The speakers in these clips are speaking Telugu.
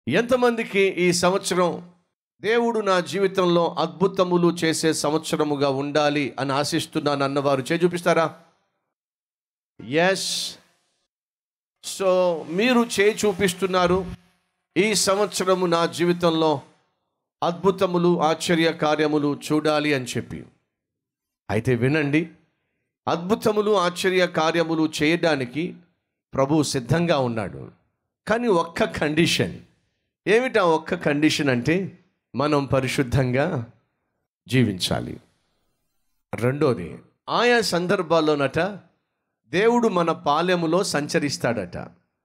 ఎంతమందికి ఈ సంవత్సరం దేవుడు నా జీవితంలో అద్భుతములు చేసే సంవత్సరముగా ఉండాలి అని ఆశిస్తున్నాను అన్నవారు చే చూపిస్తారా ఎస్ సో మీరు చే చూపిస్తున్నారు ఈ సంవత్సరము నా జీవితంలో అద్భుతములు ఆశ్చర్య కార్యములు చూడాలి అని చెప్పి అయితే వినండి అద్భుతములు ఆశ్చర్య కార్యములు చేయడానికి ప్రభు సిద్ధంగా ఉన్నాడు కానీ ఒక్క కండిషన్ ఏమిటా ఒక్క కండిషన్ అంటే మనం పరిశుద్ధంగా జీవించాలి రెండోది ఆయా సందర్భాల్లోనట దేవుడు మన పాలెములో సంచరిస్తాడట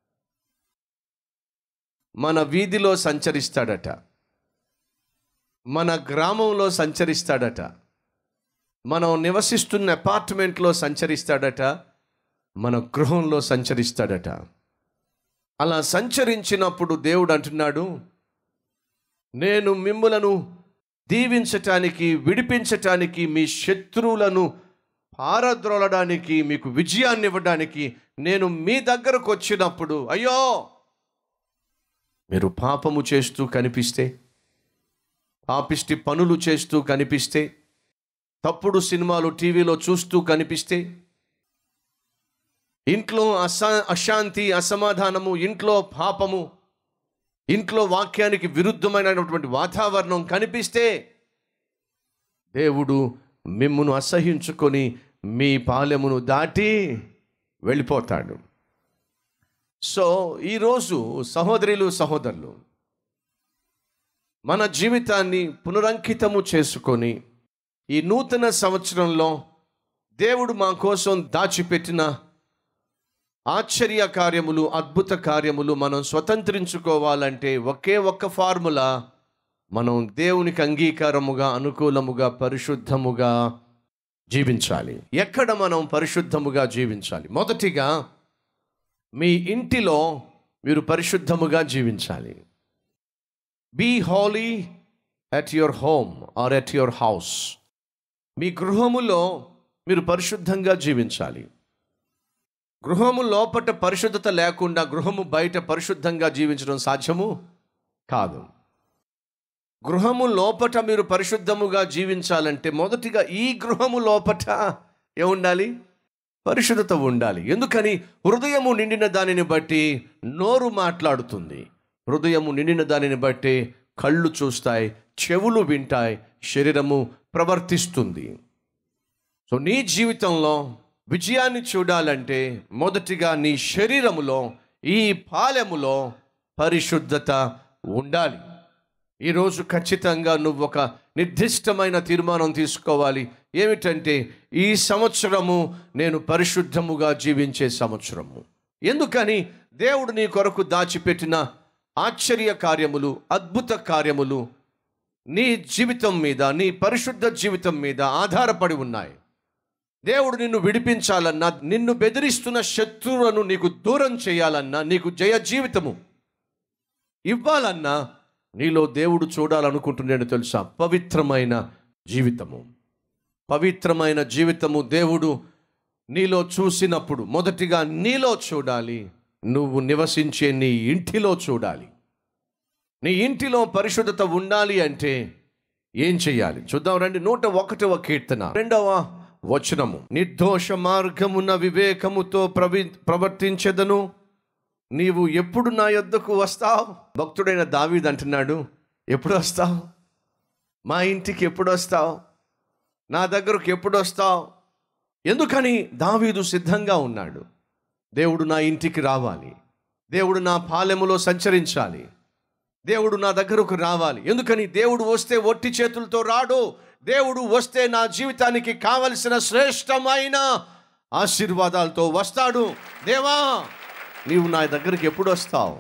మన వీధిలో సంచరిస్తాడట మన గ్రామంలో సంచరిస్తాడట మనం నివసిస్తున్న అపార్ట్మెంట్లో సంచరిస్తాడట మన గృహంలో సంచరిస్తాడట అలా సంచరించినప్పుడు దేవుడు అంటున్నాడు నేను మిమ్ములను దీవించటానికి విడిపించటానికి మీ శత్రువులను పారద్రోలడానికి మీకు విజయాన్ని ఇవ్వడానికి నేను మీ దగ్గరకు వచ్చినప్పుడు అయ్యో మీరు పాపము చేస్తూ కనిపిస్తే పాపిష్టి పనులు చేస్తూ కనిపిస్తే తప్పుడు సినిమాలు టీవీలో చూస్తూ కనిపిస్తే ఇంట్లో అశా అశాంతి అసమాధానము ఇంట్లో పాపము ఇంట్లో వాక్యానికి విరుద్ధమైనటువంటి వాతావరణం కనిపిస్తే దేవుడు మిమ్మును అసహించుకొని మీ పాలెమును దాటి వెళ్ళిపోతాడు సో ఈరోజు సహోదరులు సహోదరులు మన జీవితాన్ని పునరంకితము చేసుకొని ఈ నూతన సంవత్సరంలో దేవుడు మా కోసం దాచిపెట్టిన ఆశ్చర్య కార్యములు అద్భుత కార్యములు మనం స్వతంత్రించుకోవాలంటే ఒకే ఒక్క ఫార్ములా మనం దేవునికి అంగీకారముగా అనుకూలముగా పరిశుద్ధముగా జీవించాలి ఎక్కడ మనం పరిశుద్ధముగా జీవించాలి మొదటిగా మీ ఇంటిలో మీరు పరిశుద్ధముగా జీవించాలి be holy at your home or at your house మీ గృహములో మీరు పరిశుద్ధంగా జీవించాలి గృహము లోపట పరిశుద్ధత లేకుండా గృహము బయట పరిశుద్ధంగా జీవించడం సాధ్యము కాదు గృహము లోపట మీరు పరిశుద్ధముగా జీవించాలంటే మొదటిగా ఈ గృహము లోపట ఏముండాలి పరిశుద్ధత ఉండాలి ఎందుకని హృదయము నిండిన దానిని బట్టి నోరు మాట్లాడుతుంది హృదయము నిండిన దానిని బట్టి కళ్ళు చూస్తాయి చెవులు వింటాయి శరీరము ప్రవర్తిస్తుంది సో నీ జీవితంలో విజయాన్ని చూడాలంటే మొదటిగా నీ శరీరములో ఈ పాలెములో పరిశుద్ధత ఉండాలి ఈరోజు ఖచ్చితంగా నువ్వు ఒక నిర్దిష్టమైన తీర్మానం తీసుకోవాలి ఏమిటంటే ఈ సంవత్సరము నేను పరిశుద్ధముగా జీవించే సంవత్సరము ఎందుకని దేవుడు నీ కొరకు దాచిపెట్టిన ఆశ్చర్య కార్యములు అద్భుత కార్యములు నీ జీవితం మీద నీ పరిశుద్ధ జీవితం మీద ఆధారపడి ఉన్నాయి దేవుడు నిన్ను విడిపించాలన్నా నిన్ను బెదిరిస్తున్న శత్రువులను నీకు దూరం చేయాలన్నా నీకు జయ జీవితము ఇవ్వాలన్నా నీలో దేవుడు చూడాలనుకుంటున్నాడు తెలుసా పవిత్రమైన జీవితము పవిత్రమైన జీవితము దేవుడు నీలో చూసినప్పుడు మొదటిగా నీలో చూడాలి నువ్వు నివసించే నీ ఇంటిలో చూడాలి నీ ఇంటిలో పరిశుద్ధత ఉండాలి అంటే ఏం చెయ్యాలి చూద్దాం రండి నూట ఒకటవ కీర్తన రెండవ వచనము నిర్దోష మార్గమున వివేకముతో ప్రవి ప్రవర్తించెదను నీవు ఎప్పుడు నా యొద్దకు వస్తావు భక్తుడైన దావీద్ అంటున్నాడు ఎప్పుడు వస్తావు మా ఇంటికి ఎప్పుడు వస్తావు నా దగ్గరకు ఎప్పుడు వస్తావు ఎందుకని దావీదు సిద్ధంగా ఉన్నాడు దేవుడు నా ఇంటికి రావాలి దేవుడు నా పాలెములో సంచరించాలి దేవుడు నా దగ్గరకు రావాలి ఎందుకని దేవుడు వస్తే ఒట్టి చేతులతో రాడు దేవుడు వస్తే నా జీవితానికి కావలసిన శ్రేష్టమైన ఆశీర్వాదాలతో వస్తాడు దేవా నీవు నా దగ్గరికి ఎప్పుడు వస్తావు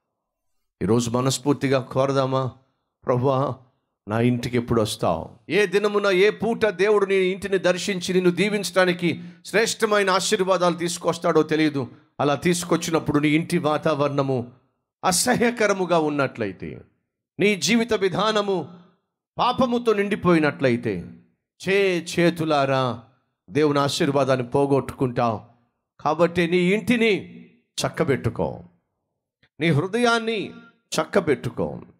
ఈరోజు మనస్ఫూర్తిగా కోరదామా ప్రభువా నా ఇంటికి ఎప్పుడు వస్తావు ఏ దినమున ఏ పూట దేవుడు నీ ఇంటిని దర్శించి నిన్ను దీవించడానికి శ్రేష్టమైన ఆశీర్వాదాలు తీసుకొస్తాడో తెలియదు అలా తీసుకొచ్చినప్పుడు నీ ఇంటి వాతావరణము అసహ్యకరముగా ఉన్నట్లయితే నీ జీవిత విధానము పాపముతో నిండిపోయినట్లయితే చే చేతులారా దేవుని ఆశీర్వాదాన్ని పోగొట్టుకుంటావు కాబట్టి నీ ఇంటిని చక్కబెట్టుకో నీ హృదయాన్ని చక్కబెట్టుకో